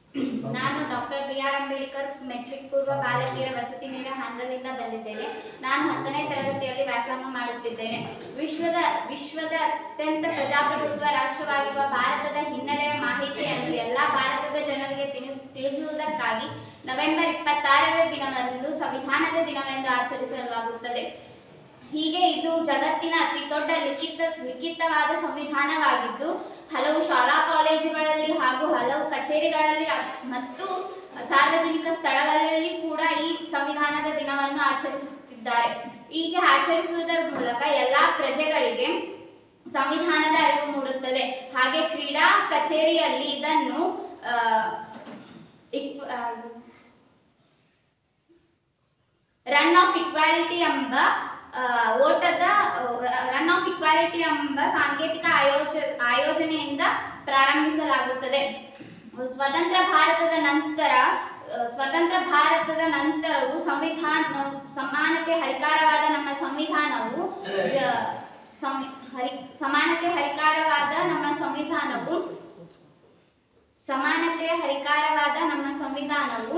ನಾನು doctor B R Ambedkar matric ಪೂರ್ವ ಬಾಲಕಿಯರ ವಸತಿ ನಿಲಯ ಹಾಂಗಲಿಂದ ಬಂದಿದ್ದೇನೆ ನಾನು ಹತ್ತನೇ ತರಗತಿಯಲ್ಲಿ ವ್ಯಾಸಂಗ ಮಾಡುತ್ತಿದ್ದೇನೆ ವಿಶ್ವದ ವಿಶ್ವದ ಅತ್ಯಂತ ಪ್ರಜಾಪ್ರಭುತ್ವ ರಾಷ್ಟ್ರವಾಗಿರುವ ಭಾರತದ ಹಿನ್ನೆಲೆಯ ಮಾಹಿತಿಯನ್ನು ಎಲ್ಲ ಭಾರತದ ಜನರಿಗೆ ತಿಳಿಸ್- ತಿಳಿಸುವುದಕ್ಕಾಗಿ ನವೆಂಬರ್ ಇಪ್ಪತ್ತಾರರ ದಿನದಂದು ಸಂವಿಧಾನದ ದಿನವೆಂದು ಆಚರಿಸಲಾಗುತ್ತದೆ ಹೀಗೆ ಇದು ಜಗತ್ತಿನ ಅತಿ ದೊಡ್ಡ ಲಿಖಿತ ಲಿಖಿತವಾದ ಸಂವಿಧಾನವಾಗಿದ್ದು ಹಲವು ಶಾಲಾ ಕಾಲೇಜುಗಳಲ್ಲಿ ಹಾಗೂ ಹಲವು ಕಚೇರಿಗಳಲ್ಲಿ ಅ- ಮತ್ತು ಸಾರ್ವಜನಿಕ ಸ್ಥಳಗಳಲ್ಲಿ ಕೂಡ ಈ ಸಂವಿಧಾನದ ದಿನವನ್ನು ಆಚರಿಸುತ್ತಿದ್ದಾರೆ ಹೀಗೆ ಆಚರಿಸುವುದರ ಮೂಲಕ ಎಲ್ಲಾ ಪ್ರಜೆಗಳಿಗೆ ಸಂವಿಧಾನದ ಅರಿವು ಮೂಡುತ್ತದೆ ಹಾಗೆ ಕ್ರೀಡಾ ಕಚೇರಿಯಲ್ಲಿ ಇದನ್ನು ಆ, ಇಕ್- ಆ, ರನ್ ಆಫ್ ಇಕ್ವಾಲಿಟಿ ಎಂಬ ಆ, ಓಟದ ರನ್ ಆಫ್ ಇಕ್ವಾಲಿಟಿ ಎಂಬ ಸಾಂಕೇತಿಕ ಆಯೋಜ ಆಯೋಜನೆಯಿಂದ ಪ್ರಾರಂಭಿಸಲಾಗುತ್ತದೆ ಸ್ವತಂತ್ರ ಭಾರತದ ನಂತರ ಆ, ಸ್ವತಂತ್ರ ಭಾರತದ ನಂತರವು ಸಂವಿಧಾನ ಸಮಾನತೆ ಹರಿಕಾರವಾದ ನಮ್ಮ ಸಂವಿಧಾನವು ಜ- ಸಂವಿ- ಹರಿ ಸಮಾನತೆ ಹರಿಕಾರವಾದ ನಮ್ಮ ಸಂವಿಧಾನವು ಸಮಾನತೆಯ ಹರಿಕಾರವಾದ ನಮ್ಮ ಸಂವಿಧಾನವು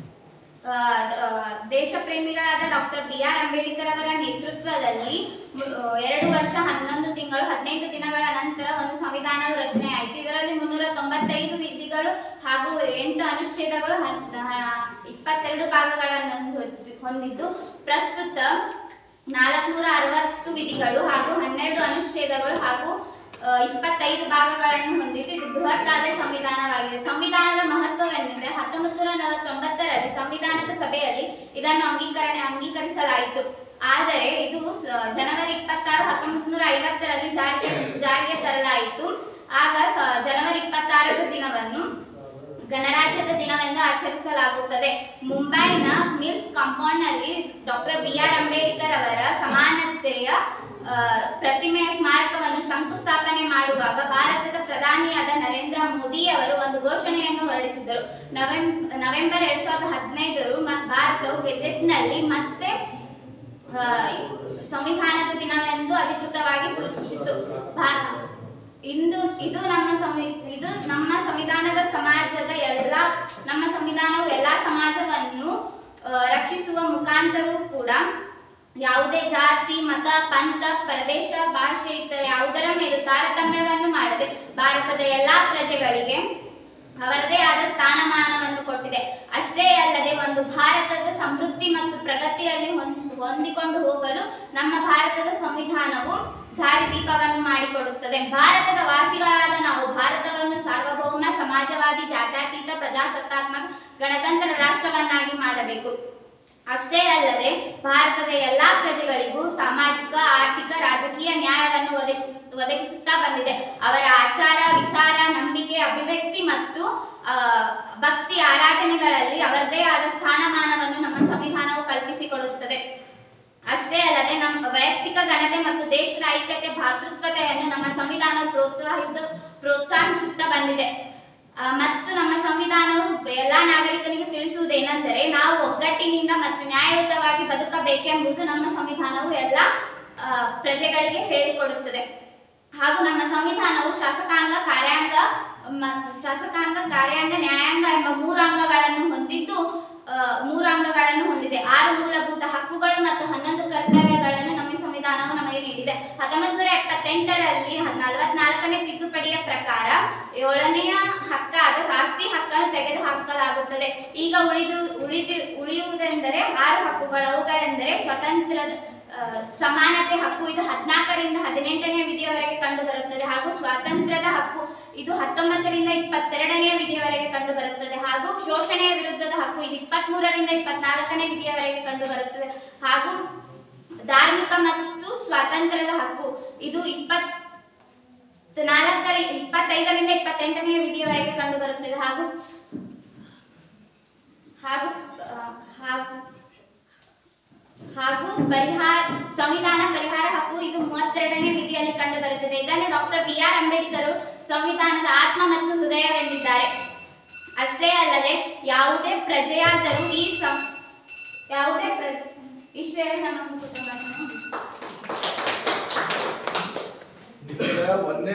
ಆ, ಆ, ದೇಶ ಪ್ರೇಮಿಗಳಾದ ಡಾಕ್ಟರ್ ಬಿ ಆರ್ ಅಂಬೇಡ್ಕರ್ ಅವರ ನೇತೃತ್ವದಲ್ಲಿ ಮು- ಆ, ಎರಡು ವರ್ಷ ಹನ್ನೊಂದು ತಿಂಗಳು ಹದಿನೆಂಟು ದಿನಗಳ ನಂತರ ಒಂದು ಸಂವಿಧಾನವು ರಚನೆ ಆಯಿತು ಇದರಲ್ಲಿ ಮುನ್ನೂರ ತೊಂಬತ್ತೈದು ವಿಧಿಗಳು ಹಾಗೂ ಎಂಟು ಅನುಚ್ಛೇದಗಳು ಹನ್- ಆ, ಇಪ್ಪತ್ತೆರಡು ಭಾಗಗಳನ್ನು ಹೊಂದಿ- ಹೊಂದಿದ್ದು ಪ್ರಸ್ತುತ ನಾಲ್ಕುನೂರ ಅರವತ್ತು ವಿಧಿಗಳು ಹಾಗೂ ಹನ್ನೆರಡು ಅನುಚ್ಛೇದಗಳು ಹಾಗೂ ಆ, ಇಪ್ಪತ್ತೈದು ಭಾಗಗಳನ್ನು ಹೊಂದಿದ್ದು ಇದು ಬೃಹತ್ತಾದ ಸಂವಿಧಾನವಾಗಿದೆ ಸಂವಿಧಾನದ ಮಹತ್ವವೆಂದರೆ ಹತ್ತೊಂಬತ್ತು ನೂರ ನಲವತ್ತೊಂಬತ್ತರಲ್ಲಿ ಸಂವಿಧಾನದ ಸಭೆಯಲ್ಲಿ ಇದನ್ನು ಅಂಗೀಕರಣ ಅಂಗೀಕರಿಸಲಾಯಿತು ಆದರೆ ಇದು ಸ- ಜನವರಿ ಇಪ್ಪತ್ತಾರು ಹತ್ತೊಂಬತ್ತು ನೂರ ಐವತ್ತರಲ್ಲಿ ಜಾರಿಗೆ ಜಾರಿಗೆ ತರಲಾಯಿತು ಆಗ ಸ- ಜನವರಿ ಇಪ್ಪತ್ತಾರರ ದಿನವನ್ನು ಗಣರಾಜ್ಯದ ದಿನವೆಂದು ಆಚರಿಸಲಾಗುತ್ತದೆ ಮುಂಬೈನ ಮಿಲ್ಸ್ ಕಾಂಪೌಂಡ್ನಲ್ಲಿ ಡಾಕ್ಟರ್ ಬಿ ಆರ್ ಅಂಬೇಡ್ಕರ್ ಅವರ ಸಮಾನತೆಯ ಆ, ಪ್ರತಿಮೆಯ ಸ್ಮಾರಕವನ್ನು ಶಂಕುಸ್ಥಾಪನೆ ಮಾಡುವಾಗ ಭಾರತದ ಪ್ರಧಾನಿಯಾದ ನರೇಂದ್ರ ಮೋದಿ ಅವರು ಒಂದು ಘೋಷಣೆಯನ್ನು ಹೊರಡಿಸಿದರು ನವೆಂ ನವೆಂಬರ್ ಎರಡ್ ಸಾವಿರದ ಹದಿನೈದರು ಮ- ಭಾರತವು ಗೆಜೆಟ್ನಲ್ಲಿ ಮತ್ತೆ ಆ, ಸಂವಿಧಾನದ ದಿನವೆಂದು ಅಧಿಕೃತವಾಗಿ ಸೂಚಿಸಿತು ಭಾ- ಇಂದು ಇದು ನಮ್ಮ ಸಂವಿ ಇದು ನಮ್ಮ ಸಂವಿಧಾನದ ಸಮಾಜದ ಎಲ್ಲ ನಮ್ಮ ಸಂವಿಧಾನವು ಎಲ್ಲ ಸಮಾಜವನ್ನು ಆ, ರಕ್ಷಿಸುವ ಮುಖಾಂತರವೂ ಕೂಡ ಯಾವುದೇ ಜಾತಿ ಮತ ಪಂಥ ಪ್ರದೇಶ ಭಾಷೆ ಇತರ ಯಾವುದರ ಮೇಲೂ ತಾರತಮ್ಯವನ್ನು ಮಾಡದೆ ಭಾರತದ ಎಲ್ಲಾ ಪ್ರಜೆಗಳಿಗೆ ಅವರದೇ ಆದ ಸ್ಥಾನಮಾನವನ್ನು ಕೊಟ್ಟಿದೆ ಅಷ್ಟೇ ಅಲ್ಲದೆ ಒಂದು ಭಾರತದ ಸಮೃದ್ಧಿ ಮತ್ತು ಪ್ರಗತಿಯಲ್ಲಿ ಹೊಂದ್- ಹೊಂದಿಕೊಂಡು ಹೋಗಲು ನಮ್ಮ ಭಾರತದ ಸಂವಿಧಾನವು ದಾರಿದೀಪವನ್ನು ಮಾಡಿಕೊಡುತ್ತದೆ ಭಾರತದ ವಾಸಿಗಳಾದ ನಾವು ಭಾರತವನ್ನು ಸಾರ್ವಭೌಮ ಸಮಾಜವಾದಿ ಜಾತ್ಯತೀತ ಪ್ರಜಾಸತ್ತಾತ್ಮಕ ಗಣತಂತ್ರ ರಾಷ್ಟ್ರವನ್ನಾಗಿ ಮಾಡಬೇಕು ಅಷ್ಟೇ ಅಲ್ಲದೆ ಭಾರತದ ಎಲ್ಲಾ ಪ್ರಜೆಗಳಿಗೂ ಸಾಮಾಜಿಕ ಆರ್ಥಿಕ ರಾಜಕೀಯ ನ್ಯಾಯವನ್ನು ಒದಗಿಸ ಒದಗಿಸುತ್ತಾ ಬಂದಿದೆ ಅವರ ಆಚಾರ ವಿಚಾರ ನಂಬಿಕೆ ಅಭಿವ್ಯಕ್ತಿ ಮತ್ತು ಆ, ಭಕ್ತಿ ಆರಾಧನೆಗಳಲ್ಲಿ ಅವರದೇ ಆದ ಸ್ಥಾನಮಾನವನ್ನು ನಮ್ಮ ಸಂವಿಧಾನವು ಕಲ್ಪಿಸಿಕೊಡುತ್ತದೆ ಅಷ್ಟೇ ಅಲ್ಲದೆ ನಮ್ಮ ವೈಯಕ್ತಿಕ ಘನತೆ ಮತ್ತು ದೇಶದ ಐಕ್ಯತೆ ಭ್ರಾತೃತ್ವತೆಯನ್ನು ನಮ್ಮ ಸಂವಿಧಾನವು ಪ್ರೋತ್ಸಾಹಿತ ಪ್ರೋತ್ಸಾಹಿಸುತ್ತಾ ಬಂದಿದೆ ಆ, ಮತ್ತು ನಮ್ಮ ಸಂವಿಧಾನವು ಎಲ್ಲಾ ನಾಗರಿಕನಿಗೆ ತಿಳಿಸುವುದೇನೆಂದರೆ ನಾವು ಒಗ್ಗಟ್ಟಿನಿಂದ ಮತ್ತು ನ್ಯಾಯಯುತವಾಗಿ ಬದುಕಬೇಕೆಂಬುದು ನಮ್ಮ ಸಂವಿಧಾನವು ಎಲ್ಲ ಆ, ಪ್ರಜೆಗಳಿಗೆ ಹೇಳಿಕೊಡುತ್ತದೆ ಹಾಗೂ ನಮ್ಮ ಸಂವಿಧಾನವು ಶಾಸಕಾಂಗ ಕಾರ್ಯಾಂಗ ಮ- ಶಾಸಕಾಂಗ ಕಾರ್ಯಾಂಗ ನ್ಯಾಯಾಂಗ ಎಂಬ ಮೂರು ಅಂಗಗಳನ್ನು ಹೊಂದಿದ್ದು ಆ, ಮೂರು ಅಂಗಗಳನ್ನು ಹೊಂದಿದೆ ಆರು ಮೂಲಭೂತ ಹಕ್ಕುಗಳು ಮತ್ತು ಹನ್ನೊಂದು ಕರ್ತವ್ಯಗಳನ್ನು ನಮ್ಮ ಸಂವಿಧಾನವು ನಮಗೆ ನೀಡಿದೆ ಹತ್ತೊಂಬತ್ತು ನೂರ ಎಪ್ಪತ್ತೆಂಟರಲ್ಲಿ ನಲವತ್ನಾಲ್ಕನೇ ತಿದ್ದುಪಡಿಯ ಪ್ರಕಾರ ಏಳನೆಯ ಹಕ್ಕಾದ ಆಸ್ತಿ ಹಕ್ಕನ್ನು ತೆಗೆದುಹಾಕಲಾಗುತ್ತದೆ ಈಗ ಉಳಿದು ಉಳಿದು ಉಳಿಯುವುದೆಂದರೆ ಆರು ಹಕ್ಕುಗಳು ಅವುಗಳೆಂದರೆ ಸ್ವತಂತ್ರದ ಆ, ಸಮಾನತೆ ಹಕ್ಕು ಇದು ಹದಿನಾಲ್ಕರಿಂದ ಹದಿನೆಂಟನೇ ವಿಧಿಯವರೆಗೆ ಕಂಡು ಬರುತ್ತದೆ ಹಾಗೂ ಸ್ವಾತಂತ್ರ್ಯದ ಹಕ್ಕು ಇದು ಹತ್ತೊಂಬತ್ತರಿಂದ ಇಪ್ಪತ್ತೆರಡನೆಯ ವಿಧಿಯವರೆಗೆ ಕಂಡು ಬರುತ್ತದೆ ಹಾಗೂ ಶೋಷಣೆಯ ವಿರುದ್ಧದ ಹಕ್ಕು ಇದು ಇಪ್ಪತ್ಮೂರರಿಂದ ಇಪ್ಪತ್ನಾಲ್ಕನೇ ವಿಧಿಯವರೆಗೆ ಕಂಡು ಬರುತ್ತದೆ ಹಾಗೂ ಧಾರ್ಮಿಕ ಮತ್ತು ಸ್ವಾತಂತ್ರ್ಯದ ಹಕ್ಕು ಇದು ಇಪ್ಪತ್ ನಾಲ್ಕರ ಇಪ್ಪತ್ತೈದರಿಂದ ಇಪ್ಪತ್ತೆಂಟನೆಯ ವಿಧಿಯವರೆಗೆ ಕಂಡು ಬರುತ್ತದೆ ಹಾಗೂ ಹಾಗೂ ಆ, ಹಾಗೂ ಹಾಗೂ ಪರಿಹಾರ ಸಂವಿಧಾನ ಪರಿಹಾರ ಹಕ್ಕು ಇದು ಮೂವತ್ತೆರಡನೇ ವಿಧಿಯಲ್ಲಿ ಕಂಡು ಬರುತ್ತದೆ ಇದನ್ನು ಡಾಕ್ಟರ್ ಬಿ ಆರ್ ಅಂಬೇಡ್ಕರ್ ಸಂವಿಧಾನದ ಆತ್ಮ ಮತ್ತು ಹೃದಯವೆಂದಿದ್ದಾರೆ ಅಷ್ಟೇ ಅಲ್ಲದೆ ಯಾವುದೇ ಪ್ರಜೆಯಾದರೂ ಈ ಸಂ ಯಾವುದೇ ಪ್ರಜೆ ಇಷ್ಟು ಹೇಳಿ ನನ್ನ ಸಂಭಾಷಣೆ ಮುಗಿಸ್ತೇನೆ. ನಿಮ್ಗೆ ಒಂದೇ